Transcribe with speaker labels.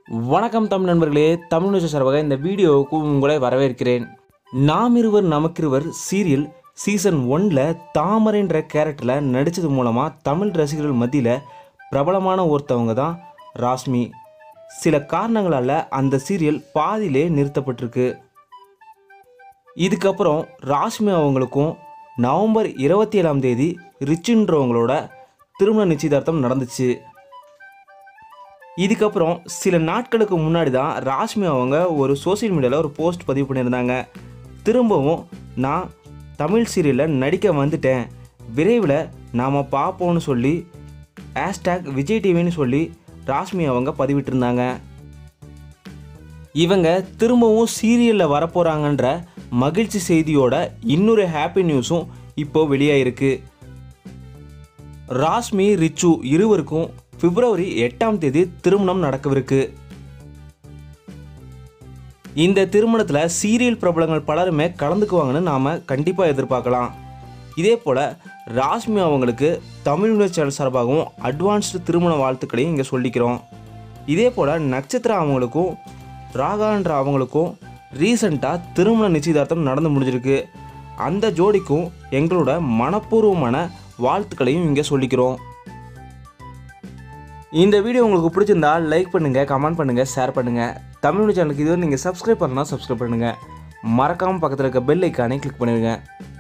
Speaker 1: வணக்கம் தமிழ் நண்பர்களே தமிழ் நியூஸ் சார்பாக இந்த வீடியோவுக்கு உங்களை வரவேற்கிறேன் நாம் இருவர் நமக்கிருவர் சீரியல் சீசன் ஒன்னில் தாமரைன்ற கேரக்டரில் நடித்தது மூலமாக தமிழ் ரசிகர்கள் மத்தியில் பிரபலமான ஒருத்தவங்க தான் ராஷ்மி சில காரணங்களால் அந்த சீரியல் பாதியிலே நிறுத்தப்பட்டிருக்கு இதுக்கப்புறம் ராஷ்மி அவங்களுக்கும் நவம்பர் இருபத்தி ஏழாம் தேதி ரிச்சுன்றவங்களோட திருமண நிச்சயதார்த்தம் நடந்துச்சு இதுக்கப்புறம் சில நாட்களுக்கு முன்னாடி தான் ராஷ்மி அவங்க ஒரு சோஷியல் மீடியாவில் ஒரு போஸ்ட் பதிவு பண்ணியிருந்தாங்க திரும்பவும் நான் தமிழ் சீரியலில் நடிக்க வந்துட்டேன் விரைவில் நாம் பார்ப்போம்னு சொல்லி ஹேஷ்டேக் விஜய் டிவின்னு சொல்லி ராஷ்மி அவங்க பதிவிட்டிருந்தாங்க இவங்க திரும்பவும் சீரியலில் வரப்போகிறாங்கன்ற மகிழ்ச்சி செய்தியோட இன்னொரு ஹாப்பி நியூஸும் இப்போ வெளியாயிருக்கு ராஷ்மி ரிச்சு இருவருக்கும் பிப்ரவரி எட்டாம் தேதி திருமணம் நடக்கவிருக்கு இந்த திருமணத்தில் சீரியல் பிரபலங்கள் பலருமே கலந்துக்குவாங்கன்னு நாம் கண்டிப்பாக எதிர்பார்க்கலாம் இதே போல் ராஷ்மி அவங்களுக்கு தமிழ் நியூஸ் சேனல் சார்பாகவும் அட்வான்ஸ்டு திருமண வாழ்த்துக்களையும் இங்கே சொல்லிக்கிறோம் இதே போல் நட்சத்திரா அவங்களுக்கும் ராகான்ற அவங்களுக்கும் ரீசண்டாக திருமண நிச்சயதார்த்தம் நடந்து முடிஞ்சிருக்கு அந்த ஜோடிக்கும் எங்களோட மனப்பூர்வமான வாழ்த்துக்களையும் இங்கே சொல்லிக்கிறோம் இந்த வீடியோ உங்களுக்கு பிடிச்சிருந்தா லைக் பண்ணுங்கள் கமெண்ட் பண்ணுங்கள் ஷேர் பண்ணுங்கள் தமிழ் சேனலுக்கு இதுவரை நீங்கள் சப்ஸ்கிரைப் பண்ணலாம் சப்ஸ்கிரைப் பண்ணுங்கள் மறக்காமல் பக்கத்தில் இருக்க பெல் ஐக்கானே கிளிக் பண்ணிடுங்க